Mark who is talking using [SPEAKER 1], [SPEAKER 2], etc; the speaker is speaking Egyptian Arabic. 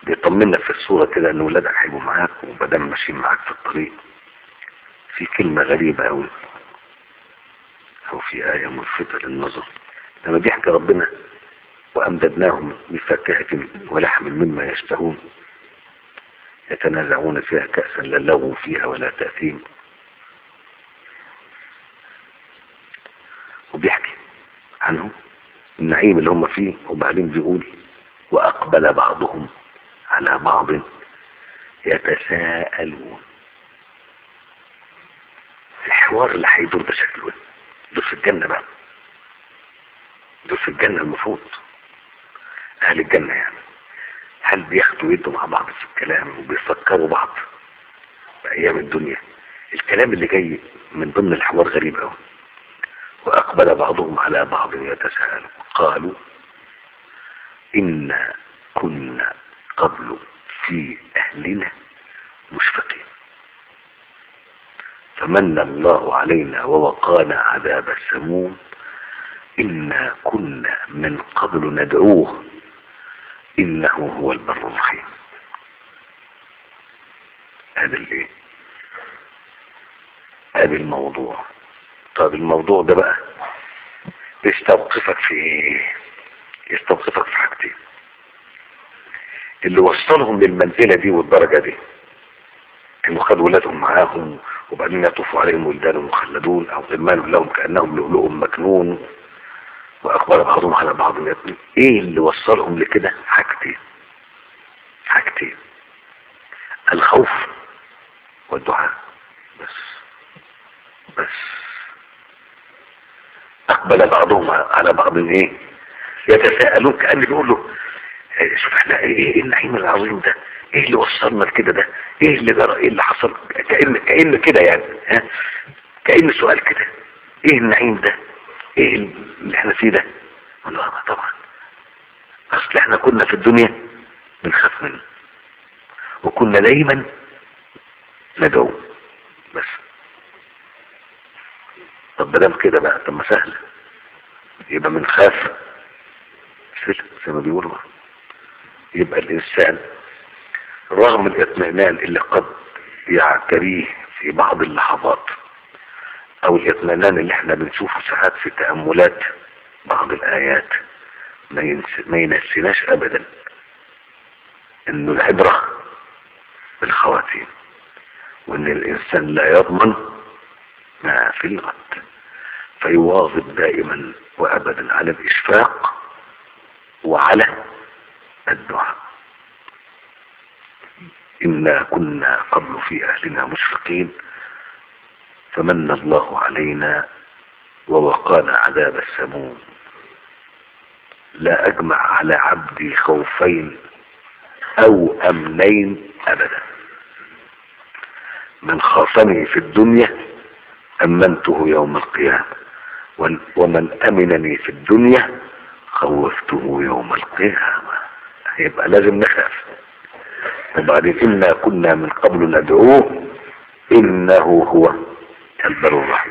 [SPEAKER 1] بيطمنا في الصورة كده ان ولادك هيبقوا معاك ومادام ماشيين معاك في الطريق في كلمة غريبة أوي أو في آية ملفتة للنظر لما بيحكي ربنا وأمددناهم بفاكهة ولحم مما يشتهون يتنازعون فيها كأسا لا لغو فيها ولا تأثيم وبيحكي عنهم النعيم اللي هم فيه وبعدين بيقول وأقبل بعضهم على بعض يتساءلون الحوار اللي هيدور ده شكله ايه دول في الجنة بقى دول في الجنة المفروض أهل الجنة يعني هل بياخدوا يدوا مع بعض في الكلام وبيفكروا بعض بأيام الدنيا الكلام اللي جاي من ضمن الحوار غريب قوي وأقبل بعضهم على بعض يتساءلوا قالوا إنا كنا قبل في أهلنا مشفقين فمن الله علينا ووقانا عذاب السموم إنا كنا من قبل ندعوه إنه هو البر الرحيم هذا الايه هذا الموضوع طب الموضوع ده بقى يستوقفك في ايه يستوقفك في حاجتين اللي وصلهم للمنزلة دي والدرجة دي انه خدوا ولادهم معاهم وبعدين يطوفوا عليهم ولدان مخلدون او غلمان لهم كانهم لؤلؤ مكنون واقبل بعضهم على بعض يتنين ايه اللي وصلهم لكده حاجتين حاجتين الخوف والدعاء بس بس اقبل بعضهم على بعض ايه يتساءلون كأن بيقولوا إيه شوف احنا ايه النعيم العظيم ده ايه اللي وصلنا لكده ده ايه اللي جرى ايه اللي حصل كأن كأن كده يعني ها كأن سؤال كده ايه النعيم ده ايه اللي احنا فيه ده والله طبعا اصل احنا كنا في الدنيا بنخاف منه وكنا دايما ندعو بس طب بدل كده بقى طب ما سهل يبقى بنخاف زي ما بيقولوا يبقى الانسان رغم الاطمئنان اللي قد يعتريه في بعض اللحظات او الاطمئنان اللي احنا بنشوفه ساعات في تأملات بعض الايات ما, ينس... ما ينسيناش ابدا انه العبرة بالخواتيم وان الانسان لا يضمن ما في الغد فيواظب دائما وابدا على الاشفاق وعلى الدعاء إنا كنا قبل في أهلنا مشفقين فمن الله علينا ووقانا عذاب السموم لا أجمع على عبدي خوفين أو أمنين أبدا من خافني في الدنيا أمنته يوم القيامة ومن أمنني في الدنيا خوفته يوم القيامة يبقى لازم نخاف وبعدين إنا كنا من قبل ندعوه إنه هو البر الرحيم